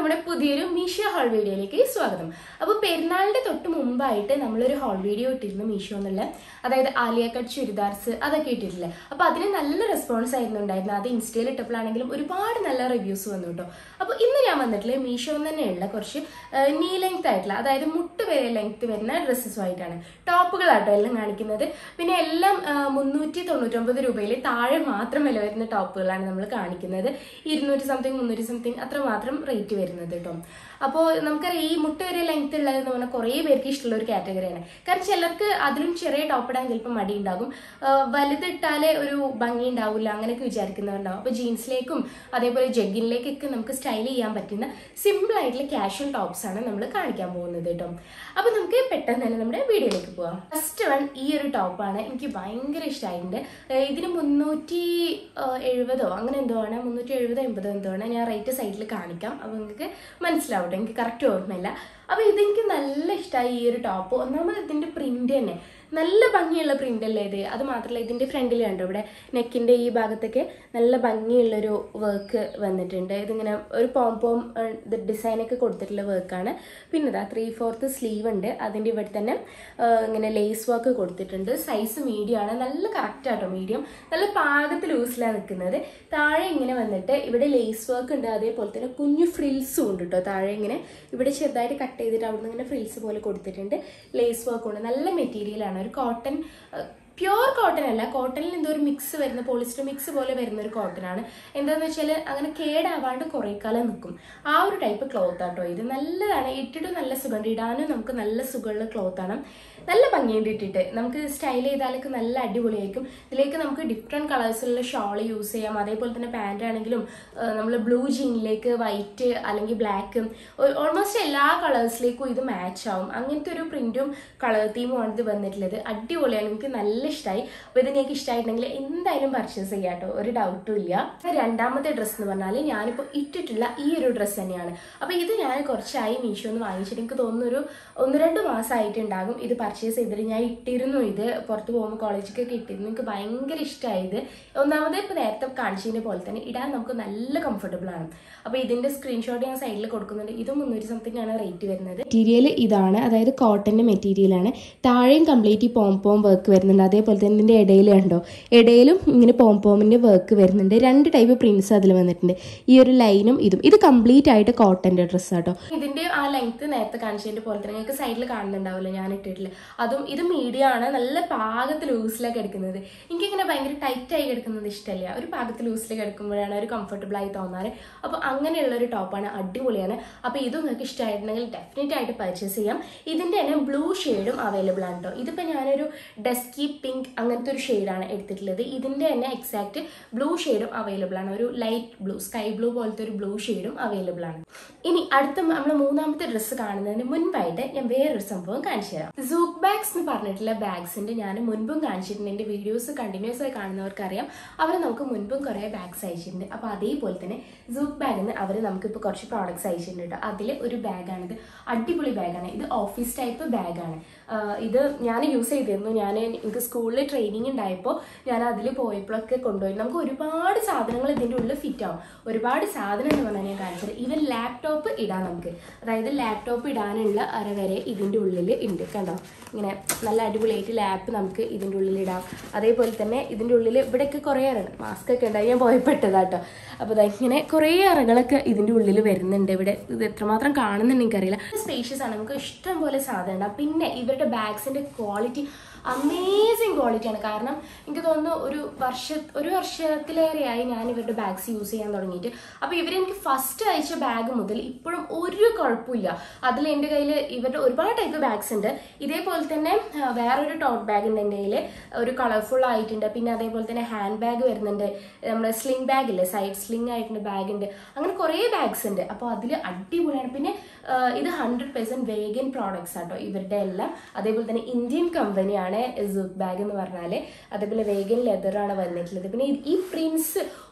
നമ്മുടെ പുതിയൊരു മീഷോ ഹോൾ വീഡിയോയിലേക്ക് സ്വാഗതം അപ്പോൾ പെരുന്നാളിന്റെ തൊട്ട് മുമ്പായിട്ട് നമ്മളൊരു ഹോൾ വീഡിയോ ഇട്ടിരുന്നു മീഷോ എന്നുള്ള അതായത് ആലിയ കട്ട് ചുരിദാർസ് അതൊക്കെ ഇട്ടിട്ടില്ലേ അപ്പോൾ അതിന് നല്ല റെസ്പോൺസ് ആയിരുന്നു ഉണ്ടായിരുന്നത് അത് ഇൻസ്റ്റയിൽ ഇട്ടപ്പോഴാണെങ്കിലും ഒരുപാട് നല്ല റിവ്യൂസ് വന്നു കേട്ടോ അപ്പോൾ ഇന്ന് ഞാൻ വന്നിട്ടുള്ള മീഷോ തന്നെയുള്ള കുറച്ച് നീ ലെങ്ത് ആയിട്ടുള്ള അതായത് മുട്ട് വരെ ലെങ്ത് വരുന്ന ഡ്രസ്സസുമായിട്ടാണ് ടോപ്പുകളാട്ടോ എല്ലാം കാണിക്കുന്നത് പിന്നെ എല്ലാം മുന്നൂറ്റി തൊണ്ണൂറ്റൊമ്പത് രൂപയിൽ താഴെ മാത്രം വില വരുന്ന ടോപ്പുകളാണ് നമ്മൾ കാണിക്കുന്നത് ഇരുന്നൂറ്റി സംതിങ് മുന്നൂറ്റി സംതിങ് അത്ര മാത്രം റേറ്റ് വരുന്നത് കേട്ടോ അപ്പോൾ നമുക്കറിയാം ഈ മുട്ട വരെ ലെങ്ത് ഉള്ളത് എന്ന് പറഞ്ഞാൽ കുറേ പേർക്ക് ഇഷ്ടമുള്ള ഒരു കാറ്റഗറിയാണ് കാരണം ചിലർക്ക് അതിലും ചെറിയ ടോപ്പ് ഇടാൻ ചിലപ്പോൾ മടി ഉണ്ടാകും വലുതിട്ടാലേ ഒരു ഭംഗി ഉണ്ടാവില്ല അങ്ങനെയൊക്കെ വിചാരിക്കുന്നവരുണ്ടാവും അപ്പോൾ ജീൻസിലേക്കും അതേപോലെ ജഗ്ഗിനിലേക്കൊക്കെ നമുക്ക് സ്റ്റൈൽ ചെയ്യാൻ പറ്റുന്ന സിമ്പിൾ ആയിട്ടുള്ള കാഷ്വൽ ടോപ്സ് ആണ് നമ്മൾ കാണിക്കാൻ പോകുന്നത് കേട്ടോ അപ്പോൾ നമുക്ക് പെട്ടെന്ന് തന്നെ നമ്മുടെ വീഡിയോയിലേക്ക് പോവാം ഫസ്റ്റ് വൺ ഈ ഒരു ടോപ്പാണ് എനിക്ക് ഭയങ്കര ഇഷ്ടമായിട്ടുണ്ട് ഏഹ് ഇതിന് മുന്നൂറ്റി ഏഹ് എഴുപതോ അങ്ങനെ എന്തോ ആണ് മുന്നൂറ്റി എഴുപതോ എൺപതോ എന്തോ ആണ് ഞാൻ റേറ്റ് സൈഡിൽ കാണിക്കാം അപ്പോൾ നിങ്ങൾക്ക് മനസ്സിലാവട്ടെ എനിക്ക് കറക്റ്റ് ഓർമ്മയില്ല അപ്പോൾ ഇതെനിക്ക് നല്ല ഇഷ്ടമായി ഈ ഒരു ടോപ്പ് ഒന്നാമത് ഇതിൻ്റെ പ്രിന്റ് തന്നെ നല്ല ഭംഗിയുള്ള പ്രിന്റ് അല്ലേ ഇത് അത് മാത്രമല്ല ഇതിൻ്റെ ഫ്രണ്ടിൽ കണ്ടോ ഇവിടെ നെക്കിൻ്റെ ഈ ഭാഗത്തൊക്കെ നല്ല ഭംഗിയുള്ളൊരു വർക്ക് വന്നിട്ടുണ്ട് ഇതിങ്ങനെ ഒരു പോം പോം ഇത് ഡിസൈനൊക്കെ കൊടുത്തിട്ടുള്ള വർക്കാണ് പിന്നെ ഇതാ ത്രീ ഫോർത്ത് സ്ലീവ് ഉണ്ട് അതിൻ്റെ ഇവിടെ തന്നെ ആ, ഇങ്ങനെ ലേസ് വർക്ക് കൊടുത്തിട്ടുണ്ട് സൈസ് മീഡിയം ആണ് നല്ല കറക്റ്റ് ആട്ടോ മീഡിയം നല്ല പാകത്തിൽ ലൂസിലാണ് നിൽക്കുന്നത് താഴെ ഇങ്ങനെ വന്നിട്ട് ഇവിടെ ലേസ് വർക്ക് ഉണ്ട് അതേപോലെ തന്നെ കുഞ്ഞു ഫ്രിൽസും ഉണ്ട് കേട്ടോ താഴെ ഇങ്ങനെ ഇവിടെ ചെറുതായിട്ട് കട്ട് ചെയ്തിട്ട് അവിടുന്ന് ഇങ്ങനെ ഫ്രിൽസ് പോലെ കൊടുത്തിട്ടുണ്ട് ലേസ് വർക്ക് ഉണ്ട് നല്ല മെറ്റീരിയലാണ് ഒരു കോട്ടൺ പ്യുവർ കോട്ടൺ അല്ല കോട്ടണിൽ എന്തോ ഒരു മിക്സ് വരുന്ന പോളിസ്റ്റർ മിക്സ് പോലെ വരുന്ന ഒരു കോട്ടൺ ആണ് എന്താന്ന് വെച്ചാൽ അങ്ങനെ കേടാവാണ്ട് കുറേ കാലം നിൽക്കും ആ ഒരു ടൈപ്പ് ക്ലോത്ത് ആട്ടോ ഇത് നല്ലതാണ് ഇട്ടിട്ട് നല്ല സുഖമുണ്ട് ഇടാനും നമുക്ക് നല്ല സുഖമുള്ള ക്ലോത്ത് ആണ് നല്ല ഭംഗിയുണ്ട് ഇട്ടിട്ട് നമുക്ക് സ്റ്റൈൽ ചെയ്താലൊക്കെ നല്ല അടിപൊളിയായിരിക്കും ഇതിലേക്ക് നമുക്ക് ഡിഫറെൻറ്റ് കളേഴ്സിലുള്ള ഷോൾ യൂസ് ചെയ്യാം അതേപോലെ തന്നെ പാൻറ് ആണെങ്കിലും നമ്മൾ ബ്ലൂ ജീനിലേക്ക് വൈറ്റ് അല്ലെങ്കിൽ ബ്ലാക്ക് ഓൾമോസ്റ്റ് എല്ലാ കളേഴ്സിലേക്കും ഇത് മാച്ച് ആവും അങ്ങനത്തെ ഒരു പ്രിന്റും കളർ തീമുമാണ് ഇത് വന്നിട്ടുള്ളത് അടിപൊളിയാണ് എനിക്ക് നല്ല ഇഷ്ടമായി അപ്പോൾ ഇത് നിങ്ങൾക്ക് ഇഷ്ടമായിട്ടുണ്ടെങ്കിൽ എന്തായാലും പർച്ചേസ് ചെയ്യാം കേട്ടോ ഒരു ഡൗട്ടും ഇല്ല രണ്ടാമത്തെ ഡ്രസ്സ് എന്ന് പറഞ്ഞാൽ ഞാനിപ്പോൾ ഇട്ടിട്ടുള്ള ഈ ഒരു ഡ്രസ്സ് തന്നെയാണ് അപ്പോൾ ഇത് ഞാൻ കുറച്ചായി മീഷോ എന്ന് വാങ്ങിച്ചിട്ട് എനിക്ക് തോന്നുന്നു ഒരു ഒന്ന് രണ്ട് മാസമായിട്ടുണ്ടാകും ഇത് പർച്ചേസ് ചെയ്തിട്ട് ഞാൻ ഇട്ടിരുന്നു ഇത് പുറത്ത് പോകുമ്പോൾ കോളേജിലേക്കൊക്കെ ഇട്ടിരുന്നു എനിക്ക് ഭയങ്കര ഇഷ്ടമായത് ഒന്നാമത് ഇപ്പോൾ നേരത്തെ കാണിച്ചതിൻ്റെ പോലെ തന്നെ ഇടാൻ നമുക്ക് നല്ല കംഫർട്ടബിൾ ആണ് അപ്പോൾ ഇതിൻ്റെ സ്ക്രീൻഷോട്ട് ഞാൻ സൈഡിൽ കൊടുക്കുന്നുണ്ട് ഇത് മുന്നൂറ്റി സംതിങ് ആണ് റേറ്റ് വരുന്നത് മെറ്റീരിയൽ ഇതാണ് അതായത് കോട്ടൻ്റെ മെറ്റീരിയലാണ് താഴെയും കംപ്ലീറ്റ് ഈ പോം പോം വർക്ക് വരുന്നുണ്ട് അതേപോലെ തന്നെ ഇതിൻ്റെ ഇടയിൽ കണ്ടോ ഇടയിലും ഇങ്ങനെ പോം പോമിൻ്റെ വർക്ക് വരുന്നുണ്ട് രണ്ട് ടൈപ്പ് പ്രിൻസ് അതിൽ വന്നിട്ടുണ്ട് ഈ ഒരു ലൈനും ഇതും ഇത് കംപ്ലീറ്റ് ആയിട്ട് കോട്ടൻ്റെ ഡ്രസ്സ് ആട്ടോ ഇതിൻ്റെ ആ ലെങ്ത് നേരത്തെ കാണിച്ചതിൻ്റെ പോലെ തന്നെ നിങ്ങൾക്ക് സൈഡിൽ കാണുന്നുണ്ടാവില്ല ഞാൻ ഇട്ടിട്ടില്ല അതും ഇത് മീഡിയം ആണ് നല്ല പാകത്തിൽ ലൂസിലേക്ക് എടുക്കുന്നത് എനിക്കിങ്ങനെ ഭയങ്കര ടൈറ്റ് ആയി കിടക്കുന്നത് ഇഷ്ടമല്ല ഒരു പാകത്തിൽ ലൂസിലേക്ക് എടുക്കുമ്പോഴാണ് ഒരു കംഫർട്ടബിൾ ആയി തോന്നാറ് അപ്പോൾ അങ്ങനെയുള്ള ഒരു ടോപ്പാണ് അടിപൊളിയാണ് അപ്പോൾ ഇതും നിങ്ങൾക്ക് ഇഷ്ടമായിട്ടുണ്ടെങ്കിൽ ഡെഫിനറ്റ് ആയിട്ട് പർച്ചേസ് ചെയ്യാം ഇതിൻ്റെ തന്നെ ബ്ലൂ ഷെയ്ഡും അവൈലബിൾ ആണ് കേട്ടോ ഇതിപ്പോൾ ഞാനൊരു ഡസ്കി പിങ്ക് അങ്ങനത്തെ ഒരു ഷെയ്ഡാണ് എടുത്തിട്ടുള്ളത് ഇതിൻ്റെ തന്നെ എക്സാക്ട് ബ്ലൂ ഷെയ്ഡും അവൈലബിൾ ആണ് ഒരു ലൈറ്റ് ബ്ലൂ സ്കൈ ബ്ലൂ പോലത്തെ ഒരു ബ്ലൂ ഷെയ്ഡും അവൈലബിൾ ആണ് ഇനി അടുത്ത നമ്മൾ മൂന്നാമത്തെ ഡ്രസ്സ് കാണുന്നതിന് മുൻപായിട്ട് ഞാൻ വേറൊരു സംഭവം കാണിച്ചു തരാം സൂക്ക് ബാഗ്സ് എന്ന് പറഞ്ഞിട്ടുള്ള ബാഗ്സിന്റെ ഞാൻ മുൻപും കാണിച്ചിട്ടുണ്ട് എൻ്റെ വീഡിയോസ് കണ്ടിന്യൂസ് ആയി കാണുന്നവർക്കറിയാം അവർ നമുക്ക് മുൻപും കുറേ ബാഗ്സ് അയച്ചിട്ടുണ്ട് അപ്പോൾ അതേപോലെ തന്നെ സൂക്ക് ബാഗിൽ നിന്ന് അവർ നമുക്കിപ്പോൾ കുറച്ച് പ്രോഡക്ട്സ് അയച്ചിട്ടുണ്ട് കേട്ടോ അതിൽ ഒരു ബാഗാണിത് അടിപൊളി ബാഗാണ് ഇത് ഓഫീസ് ടൈപ്പ് ബാഗാണ് ഇത് ഞാൻ യൂസ് ചെയ്തിരുന്നു ഞാൻ എനിക്ക് സ്കൂളിൽ ട്രെയിനിങ് ഉണ്ടായപ്പോൾ ഞാൻ അതിൽ പോയപ്പോഴൊക്കെ കൊണ്ടുപോയി നമുക്ക് ഒരുപാട് സാധനങ്ങൾ ഇതിൻ്റെ ഉള്ളിൽ ഫിറ്റ് ആവും ഒരുപാട് സാധനം എന്ന് പറഞ്ഞാൽ ഞാൻ കാണിച്ചത് ഈവൻ ലാപ്ടോപ്പ് ഇടാൻ നമുക്ക് അതായത് ലാപ്ടോപ്പ് ഇടാനുള്ള അര വരെ ഇതിൻ്റെ ഉള്ളിൽ ഉണ്ട് കണ്ടോ ഇങ്ങനെ നല്ല അടിപൊളിയായിട്ട് ലാപ്പ് നമുക്ക് ഇതിൻ്റെ ഉള്ളിൽ ഇടാം അതേപോലെ തന്നെ ഇതിൻ്റെ ഉള്ളിൽ ഇവിടെയൊക്കെ കുറേ അറകൾ മാസ്ക് ഒക്കെ ഉണ്ടായി ഞാൻ പോയപ്പെട്ടതാട്ടോ അപ്പോൾ ദാ ഇങ്ങനെ കുറേ അറകളൊക്കെ ഇതിൻ്റെ ഉള്ളിൽ വരുന്നുണ്ട് ഇവിടെ ഇത് എത്രമാത്രം കാണുന്നുണ്ട് എനിക്കറിയില്ല സ്പേഷ്യസ് ആണ് നമുക്ക് ഇഷ്ടം പോലെ സാധനം ഉണ്ടാവും പിന്നെ ഇവരുടെ ബാഗ്സിൻ്റെ ക്വാളിറ്റി അമേസിങ് ക്വാളിറ്റിയാണ് കാരണം എനിക്ക് തോന്നുന്നു ഒരു വർഷ ഒരു വർഷത്തിലേറെയായി ഞാൻ ഇവരുടെ ബാഗ്സ് യൂസ് ചെയ്യാൻ തുടങ്ങിയിട്ട് അപ്പോൾ ഇവരെനിക്ക് ഫസ്റ്റ് അയച്ച ബാഗ് മുതൽ ഇപ്പോഴും ഒരു കുഴപ്പമില്ല അതിൽ എൻ്റെ കയ്യിൽ ഇവരുടെ ഒരുപാട് ടൈപ്പ് ബാഗ്സ് ഉണ്ട് ഇതേപോലെ തന്നെ ആ, വേറൊരു ടോട്ട് ബാഗ് ഉണ്ട് എൻ്റെ കയ്യിൽ ഒരു കളർഫുൾ ആയിട്ടുണ്ട് പിന്നെ അതേപോലെ തന്നെ ഹാൻഡ് ബാഗ് വരുന്നുണ്ട് നമ്മുടെ സ്ലിംഗ് ബാഗ് ഇല്ലേ സൈഡ് സ്ലിംഗ് ആയിട്ടുണ്ട് ബാഗ് ഉണ്ട് അങ്ങനെ കുറേ ബാഗ്സ് ഉണ്ട് അപ്പോൾ അതിൽ അടിപൊളിയാണ് പിന്നെ ആ, ഇത് ഹൺഡ്രഡ് പെർസെൻറ്റ് വേഗൻ പ്രോഡക്ട്സ് ആട്ടോ ഇവരുടെ എല്ലാം അതേപോലെ തന്നെ ഇന്ത്യൻ കമ്പനിയാണ് സൂക്ക് ബാഗ് എന്ന് പറഞ്ഞാൽ അതേപോലെ വേഗൻ ലെതറാണ് വന്നിട്ടുള്ളത് പിന്നെ ഈ- ഈ പ്രിൻസ്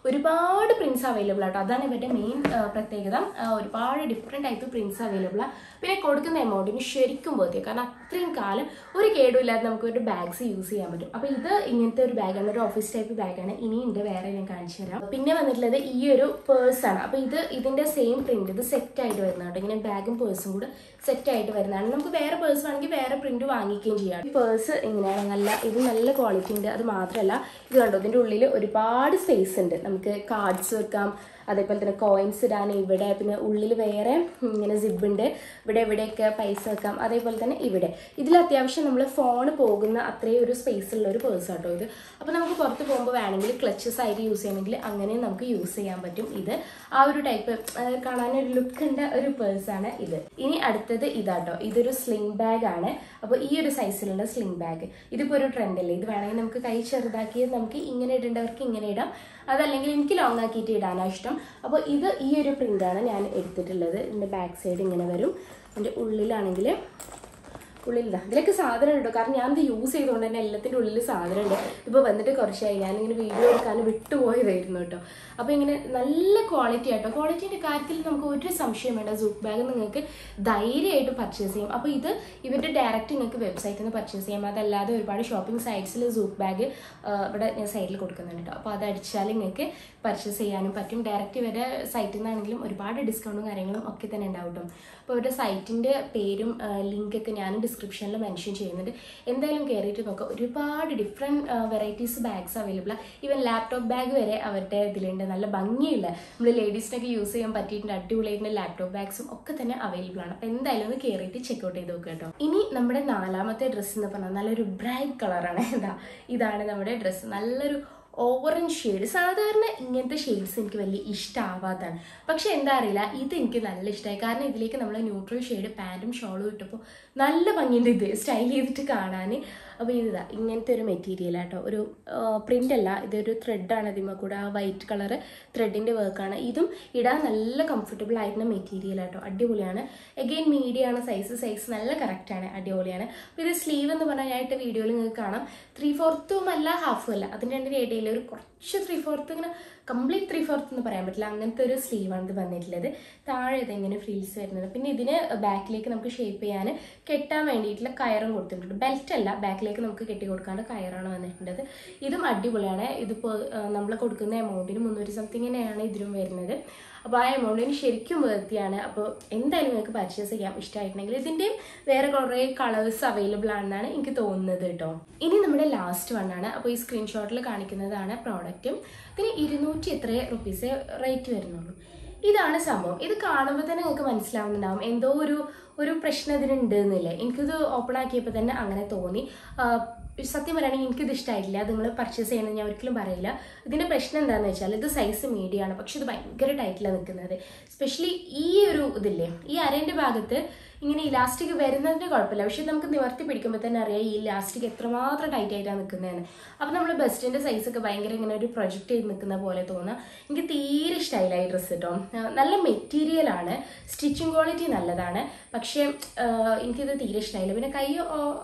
ഒരുപാട് പ്രിന്റ്സ് അവൈലബിൾ ആട്ടോ അതാണ് ഇവരുടെ മെയിൻ പ്രത്യേകത ആ, ഒരുപാട് ഡിഫറെൻറ്റ് ടൈപ്പ് പ്രിന്റ്സ് അവൈലബിൾ ആണ് പിന്നെ കൊടുക്കുന്ന എമൗണ്ടിന് ശരിക്കും ബോധ്യം കാരണം അത്രയും കാലം ഒരു കേടുമില്ലാതെ നമുക്ക് ഒരു ബാഗ്സ് യൂസ് ചെയ്യാൻ പറ്റും അപ്പോൾ ഇത് ഇങ്ങനത്തെ ഒരു ബാഗാണ് ഒരു ഓഫീസ് ടൈപ്പ് ബാഗാണ് ഇനി ഉണ്ട് വേറെ ഞാൻ കാണിച്ചു തരാം പിന്നെ വന്നിട്ടുള്ളത് ഈ ഒരു പേഴ്സാണ് അപ്പോൾ ഇത് ഇതിന്റെ സെയിം പ്രിന്റ് ഇത് സെറ്റ് ആയിട്ട് വരുന്നതാണ് ഇങ്ങനെ ബാഗും പേഴ്സും കൂടെ സെറ്റ് ആയിട്ട് വരുന്നതാണ് നമുക്ക് വേറെ പേഴ്സ് വേണമെങ്കിൽ വേറെ പ്രിന്റ് വാങ്ങിക്കുകയും ചെയ്യാം പേഴ്സ് ഇങ്ങനെയാണ് നല്ല ഇത് നല്ല ക്വാളിറ്റി ഉണ്ട് അത് മാത്രമല്ല ഇത് കണ്ടോ ഇതിന്റെ ഉള്ളിൽ ഒരുപാട് സ്പേസ് ഉണ്ട് നമുക്ക് കാർഡ്സ് വെക്കാം അതേപോലെ തന്നെ കോയിൻസ് ഇടാൻ ഇവിടെ പിന്നെ ഉള്ളിൽ വേറെ ഇങ്ങനെ സിബ് ഉണ്ട് ഇവിടെ ഇവിടെയൊക്കെ പൈസ വെക്കാം അതേപോലെ തന്നെ ഇവിടെ ഇതിൽ അത്യാവശ്യം നമ്മൾ ഫോൺ പോകുന്ന അത്രയും ഒരു സ്പേസ് ഉള്ള ഒരു പേഴ്സ് ആട്ടോ ഇത് അപ്പോൾ നമുക്ക് പുറത്ത് പോകുമ്പോൾ വേണമെങ്കിൽ ക്ലച്ചസ് ആയിട്ട് യൂസ് ചെയ്യണമെങ്കിൽ അങ്ങനെ നമുക്ക് യൂസ് ചെയ്യാൻ പറ്റും ഇത് ആ ഒരു ടൈപ്പ് കാണാനൊരു ലുക്ക് ഉണ്ട് ഒരു പേഴ്സാണ് ഇത് ഇനി അടുത്തത് ഇതാട്ടോ ഇതൊരു സ്ലിംഗ് ബാഗ് ആണ് അപ്പോൾ ഈ ഒരു സൈസിലുള്ള സ്ലിംഗ് ബാഗ് ഇതിപ്പോൾ ഒരു ട്രെൻഡ് അല്ലേ ഇത് വേണമെങ്കിൽ നമുക്ക് കൈ ചെറുതാക്കി നമുക്ക് ഇങ്ങനെ ഇടേണ്ടവർക്ക് ഇങ്ങനെ ഇടാം അതല്ലെങ്കിൽ എനിക്ക് ലോങ് ആക്കിയിട്ട് ഇടാനാണ് ഇഷ്ടം അപ്പോൾ ഇത് ഈ ഒരു പ്രിൻ്റാണ് ഞാൻ എടുത്തിട്ടുള്ളത് ഇതിൻ്റെ ബാക്ക് സൈഡ് ഇങ്ങനെ വരും അതിൻ്റെ ഉള്ളിലാണെങ്കിൽ ഉള്ളിലിതാ ഇതിലൊക്കെ സാധനം ഉണ്ടോ കാരണം ഞാൻ ഇത് യൂസ് ചെയ്തുകൊണ്ട് തന്നെ എല്ലാത്തിൻ്റെ ഉള്ളിൽ സാധനം ഉണ്ട് ഇപ്പോൾ വന്നിട്ട് കുറച്ചായി ഞാനിങ്ങനെ വീഡിയോ എടുക്കാൻ വിട്ടുപോയതായിരുന്നു കേട്ടോ അപ്പോൾ ഇങ്ങനെ നല്ല ക്വാളിറ്റി ആട്ടോ ക്വാളിറ്റീൻ്റെ കാര്യത്തിൽ നമുക്ക് ഒരു സംശയം വേണ്ട സൂക്ക് ബാഗ് നിങ്ങൾക്ക് ധൈര്യമായിട്ട് പർച്ചേസ് ചെയ്യും അപ്പോൾ ഇത് ഇവരുടെ ഡയറക്റ്റ് നിങ്ങൾക്ക് വെബ്സൈറ്റിൽ നിന്ന് പർച്ചേസ് ചെയ്യാം അതല്ലാതെ ഒരുപാട് ഷോപ്പിംഗ് സൈറ്റ്സിൽ സൂക്ക് ബാഗ് ഇവിടെ ഞാൻ സൈഡിൽ കൊടുക്കുന്നുണ്ട് കേട്ടോ അപ്പോൾ അത് അടിച്ചാൽ നിങ്ങൾക്ക് പർച്ചേസ് ചെയ്യാനും പറ്റും ഡയറക്റ്റ് ഇവരുടെ സൈറ്റിൽ നിന്നാണെങ്കിലും ഒരുപാട് ഡിസ്കൗണ്ടും കാര്യങ്ങളും ഒക്കെ തന്നെ ഉണ്ടാവും കേട്ടോ അപ്പോൾ ഇവരുടെ സൈറ്റിൻ്റെ പേരും ലിങ്കൊക്കെ ഞാൻ ഡിസ്ക്രിപ്ഷനിൽ മെൻഷൻ ചെയ്യുന്നുണ്ട് എന്തായാലും കയറിയിട്ട് നോക്കാം ഒരുപാട് ഡിഫറെൻറ്റ് വെറൈറ്റീസ് ബാഗ്സ് അവൈലബിൾ ആണ് ഈവൻ ലാപ്ടോപ്പ് ബാഗ് വരെ അവരുടെ ഇതിലുണ്ട് നല്ല ഭംഗിയുള്ള നമ്മൾ ലേഡീസിനൊക്കെ യൂസ് ചെയ്യാൻ പറ്റിയിട്ടുണ്ട് അടിപൊളിയായിട്ടുള്ള ലാപ്ടോപ്പ് ബാഗ്സും ഒക്കെ തന്നെ അവൈലബിൾ ആണ് അപ്പോൾ എന്തായാലും ഒന്ന് കയറിയിട്ട് ചെക്കൗട്ട് ചെയ്ത് നോക്കുക കേട്ടോ ഇനി നമ്മുടെ നാലാമത്തെ ഡ്രസ്സ് എന്ന് പറഞ്ഞാൽ നല്ലൊരു ബ്രൈറ്റ് കളറാണ് ഇതാ ഇതാണ് നമ്മുടെ ഡ്രസ്സ് നല്ലൊരു ഓറഞ്ച് ഷെയ്ഡ് സാധാരണ ഇങ്ങനത്തെ ഷെയ്ഡ്സ് എനിക്ക് വലിയ ഇഷ്ടമാവാത്തതാണ് പക്ഷെ എന്താ അറിയില്ല ഇത് എനിക്ക് നല്ല ഇഷ്ടമായി കാരണം ഇതിലേക്ക് നമ്മൾ ന്യൂട്രൽ ഷെയ്ഡ് പാൻറ്റും ഷോളും ഇട്ടപ്പോൾ നല്ല ഭംഗിയുണ്ട് ഇത് സ്റ്റൈൽ ചെയ്തിട്ട് കാണാൻ അപ്പോൾ ഇതാ ഇങ്ങനത്തെ ഒരു മെറ്റീരിയൽ ആട്ടോ ഒരു പ്രിൻ്റ് അല്ല ഇതൊരു ത്രെഡാണ് ഇതിന്മേൽ കൂടെ ആ വൈറ്റ് കളറ് ത്രെഡിൻ്റെ വർക്കാണ് ഇതും ഇടാൻ നല്ല കംഫർട്ടബിൾ ആയിരുന്ന മെറ്റീരിയൽ ആട്ടോ അടിപൊളിയാണ് എഗെയിൻ മീഡിയം ആണ് സൈസ് സൈസ് നല്ല കറക്റ്റാണ് അടിപൊളിയാണ് അപ്പോൾ ഇത് സ്ലീവ് എന്ന് പറഞ്ഞാൽ ഞാൻ ഇട്ട വീഡിയോയിൽ നിങ്ങൾക്ക് കാണാം ത്രീ ഫോർത്തും അല്ല ഹാഫും അല്ല അതിൻ്റെ രണ്ടിൻ്റെ ഇടയിൽ ഒരു കുറച്ച് ത്രീ ഫോർത്ത് ഇങ്ങനെ കംപ്ലീറ്റ് ത്രീ ഫോർത്ത് എന്ന് പറയാൻ പറ്റില്ല അങ്ങനത്തെ ഒരു സ്ലീവാണ് ഇത് വന്നിട്ടുള്ളത് താഴെ ഇതെങ്ങനെ ഫ്രീൽസ് വരുന്നത് പിന്നെ ഇതിന് ബാക്കിലേക്ക് നമുക്ക് ഷേപ്പ് ചെയ്യാൻ കെട്ടാൻ വേണ്ടിയിട്ടുള്ള കയറും കൊടുത്തിട്ടുണ്ട് ബെൽറ്റ് അല്ല ബാക്കിലേക്ക് നമുക്ക് കെട്ടി കൊടുക്കാണ്ട് കയറാണ് വന്നിട്ടുള്ളത് ഇതും അടിപൊളിയാണ് ഇതിപ്പോൾ നമ്മൾ കൊടുക്കുന്ന എമൗണ്ടിന് മുന്നൂറ് സംതിങ്ങിനെയാണ് ഇതിനും വരുന്നത് അപ്പോൾ ആ എമൗണ്ടിന് ശരിക്കും വേർത്തിയാണ് അപ്പോൾ എന്തായാലും നിങ്ങൾക്ക് പർച്ചേസ് ചെയ്യാം ഇഷ്ടമായിട്ടുണ്ടെങ്കിൽ ഇതിൻ്റെയും വേറെ കുറേ കളേഴ്സ് അവൈലബിൾ ആണെന്നാണ് എനിക്ക് തോന്നുന്നത് കേട്ടോ ഇനി നമ്മുടെ ലാസ്റ്റ് വണ്ണാണ് അപ്പോൾ ഈ സ്ക്രീൻഷോട്ടിൽ കാണിക്കുന്നതാണ് പ്രോഡക്റ്റും ഇതിന് ഇരുന്നൂറ്റി എത്ര റുപ്പീസേ റേറ്റ് വരുന്നുള്ളൂ ഇതാണ് സംഭവം ഇത് കാണുമ്പോൾ തന്നെ നിങ്ങൾക്ക് മനസ്സിലാവുന്നുണ്ടാവും എന്തോ ഒരു ഒരു പ്രശ്നം ഇതിനുണ്ട് എന്നില്ലേ എനിക്കിത് ഓപ്പൺ ആക്കിയപ്പോൾ തന്നെ അങ്ങനെ തോന്നി ആ, സത്യം പറയുകയാണെങ്കിൽ എനിക്കിത് ഇഷ്ടമായിട്ടില്ല അത് നിങ്ങൾ പർച്ചേസ് ചെയ്യണമെന്ന് ഞാൻ ഒരിക്കലും പറയില്ല ഇതിൻ്റെ പ്രശ്നം എന്താണെന്ന് വെച്ചാൽ ഇത് സൈസ് മീഡിയം ആണ് പക്ഷെ ഇത് ഭയങ്കര ടൈറ്റിലാണ് നിൽക്കുന്നത് സ്പെഷ്യലി ഈ ഒരു ഇതില്ലേ ഈ അരേൻ്റെ ഭാഗത്ത് ഇങ്ങനെ ഇലാസ്റ്റിക് വരുന്നതിന് കുഴപ്പമില്ല പക്ഷെ നമുക്ക് നിവർത്തി പിടിക്കുമ്പോൾ തന്നെ അറിയാം ഈ ഇലാസ്റ്റിക് എത്രമാത്രം ടൈറ്റ് ആയിട്ടാണ് നിൽക്കുന്നതെന്ന് അപ്പോൾ നമ്മൾ ബെസ്റ്റിൻ്റെ സൈസൊക്കെ ഭയങ്കര ഇങ്ങനെ ഒരു പ്രൊജക്റ്റ് ചെയ്ത് നിൽക്കുന്ന പോലെ തോന്നുക എനിക്ക് തീരെ ഇഷ്ടമായില്ല ഈ ഡ്രസ്സ് കേട്ടോ ആ, നല്ല മെറ്റീരിയലാണ് സ്റ്റിച്ചിങ് ക്വാളിറ്റി നല്ലതാണ് പക്ഷേ ആ, എനിക്കിത് തീരെ ഇഷ്ടമായില്ല പിന്നെ കൈ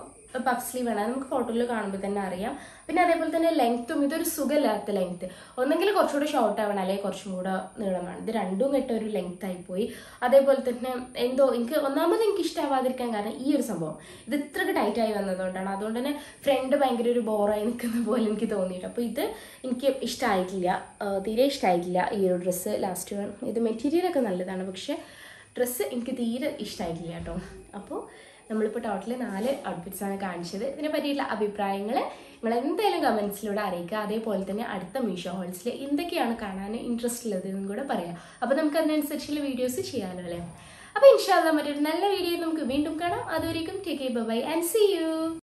പഫ് സ്ലീവ് ആണ് അത് നമുക്ക് ഫോട്ടോയിൽ കാണുമ്പോൾ തന്നെ അറിയാം പിന്നെ അതേപോലെ തന്നെ ലെങ്ത്തും ഇതൊരു സുഖമില്ലാത്ത ലെങ്ത്ത് ഒന്നെങ്കിൽ കുറച്ചുകൂടെ ഷോർട്ട് ആവണം അല്ലെങ്കിൽ കുറച്ചും കൂടെ നീളമാണ് ഇത് രണ്ടും കെട്ട ഒരു ലെങ്ത് ആയിപ്പോയി അതേപോലെ തന്നെ എന്തോ എനിക്ക് ഒന്നാമത് എനിക്ക് ഇഷ്ടമാവാതിരിക്കാൻ കാരണം ഈ ഒരു സംഭവം ഇത് ഇത്രക്ക് ടൈറ്റ് ആയി വന്നതുകൊണ്ടാണ് അതുകൊണ്ട് തന്നെ ഫ്രണ്ട് ഭയങ്കര ഒരു ബോറായി നിൽക്കുന്ന പോലെ എനിക്ക് തോന്നിയിട്ട് അപ്പോൾ ഇത് എനിക്ക് ഇഷ്ടമായിട്ടില്ല ആ, തീരെ ഇഷ്ടമായിട്ടില്ല ഈ ഒരു ഡ്രസ്സ് ലാസ്റ്റ് വൺ ഇത് മെറ്റീരിയലൊക്കെ നല്ലതാണ് പക്ഷേ ഡ്രസ്സ് എനിക്ക് തീരെ ഇഷ്ടമായിട്ടില്ല കേട്ടോ അപ്പോൾ നമ്മളിപ്പോൾ ടോട്ടൽ നാല് ഔട്ട്ഫിറ്റ്സ് ആണ് കാണിച്ചത് ഇതിനെ പറ്റിയിട്ടുള്ള അഭിപ്രായങ്ങൾ നിങ്ങൾ എന്തായാലും കമൻസിലൂടെ അറിയിക്കുക അതേപോലെ തന്നെ അടുത്ത മീഷോ ഹോൾസിൽ എന്തൊക്കെയാണ് കാണാൻ ഇൻട്രസ്റ്റ് ഉള്ളത് എന്നും കൂടെ പറയാം അപ്പോൾ നമുക്ക് അതിനനുസരിച്ചുള്ള വീഡിയോസ് ചെയ്യാമല്ലോ അല്ലേ അപ്പോൾ ഇൻഷാല്ല മറ്റൊരു നല്ല വീഡിയോ നമുക്ക് വീണ്ടും കാണാം അതുവരെയും take bye and see U